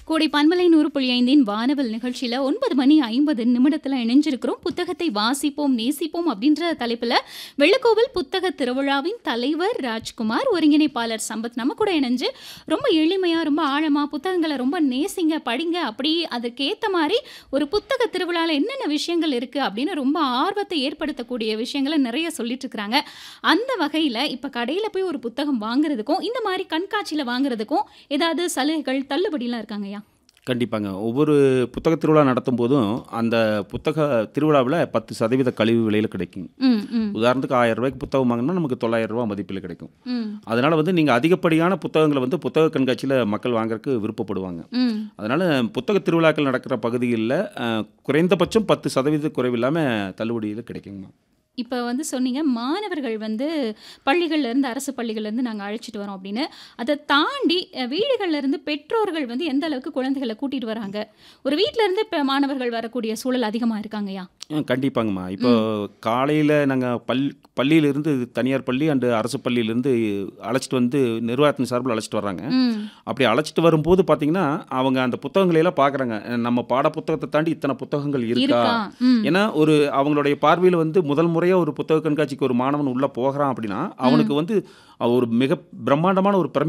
கோடை பன்மலை நூறு புள்ளி ஐந்தின் வானவல் நிகழ்ச்சியில் ஒன்பது மணி ஐம்பது நிமிடத்தில் இணைஞ்சிருக்கிறோம் புத்தகத்தை வாசிப்போம் நேசிப்போம் அப்படின்ற தலைப்பில் வெள்ளக்கோவில் புத்தக திருவிழாவின் தலைவர் ராஜ்குமார் ஒருங்கிணைப்பாளர் சம்பத் நம்ம கூட இணைஞ்சு ரொம்ப எளிமையாக ரொம்ப ஆழமாக புத்தகங்களை ரொம்ப நேசிங்க படிங்க அப்படி அதற்கேற்ற மாதிரி ஒரு புத்தக திருவிழாவில் என்னென்ன விஷயங்கள் இருக்குது அப்படின்னு ரொம்ப ஆர்வத்தை ஏற்படுத்தக்கூடிய விஷயங்களை நிறைய சொல்லிட்டு இருக்கிறாங்க அந்த வகையில் இப்போ கடையில் போய் ஒரு புத்தகம் வாங்குறதுக்கும் இந்த மாதிரி கண்காட்சியில் வாங்குறதுக்கும் ஏதாவது சலுகைகள் தள்ளுபடிலாம் இருக்காங்கய்யா கண்டிப்பாங்க ஒவ்வொரு புத்தக திருவிழா நடத்தும் போதும் அந்த புத்தக திருவிழாவில் பத்து சதவீத கழிவு விலையில் கிடைக்கும் ம் ம் உதாரணத்துக்கு ஆயிரம் ரூபாய்க்கு புத்தகம் வாங்கினா நமக்கு தொள்ளாயிரம் ரூபாய் மதிப்பில் கிடைக்கும் ம் அதனால் வந்து நீங்கள் அதிகப்படியான புத்தகங்களை வந்து புத்தக கண்காட்சியில் மக்கள் வாங்குறதுக்கு விருப்பப்படுவாங்க ம் அதனால் புத்தக திருவிழாக்கள் நடக்கிற பகுதிகளில் அஹ், குறைந்தபட்சம் பத்து சதவீத குறைவு இல்லாமல் தள்ளுபடியில் கிடைக்குங்கம்மா இப்போ வந்து சொன்னீங்க மாணவர்கள் வந்து பள்ளிகள்ல இருந்து அரசு பள்ளிகள்ல இருந்து நாங்கள் அழைச்சிட்டு வரோம் அப்படின்னு அதை தாண்டி அஹ், வீடுகள்ல இருந்து பெற்றோர்கள் வந்து எந்த அளவுக்கு குழந்தைகளை கூட்டிட்டு வராங்க ஒரு வீட்ல இருந்து இப்போ மாணவர்கள் வரக்கூடிய சூழல் அதிகமாக இருக்காங்கய்யா ஆ, கண்டிப்பாங்கம்மா இப்போ காலையில் நாங்கள் பள் பள்ளியிலிருந்து தனியார் பள்ளி அண்டு அரசு பள்ளியிலேருந்து அழைச்சிட்டு வந்து நிர்வாகத்தின் சார்பில் அழைச்சிட்டு வர்றாங்க ம் அப்படி அழைச்சிட்டு வரும்போது பார்த்தீங்கன்னா அவங்க அந்த புத்தகங்களை எல்லாம் பார்க்குறாங்க நம்ம பாட புத்தகத்தை தாண்டி இத்தனை புத்தகங்கள் இருக்கா இருக்கா ம் ஏன்னா ஒரு அவங்களுடைய பார்வையில் வந்து முதல் முறையாக ஒரு புத்தக கண்காட்சிக்கு ஒரு மாணவன் உள்ளே போகிறான் அப்படின்னா அவனுக்கு வந்து ஒரு மிக பிரம்மாண்டமான ஒரு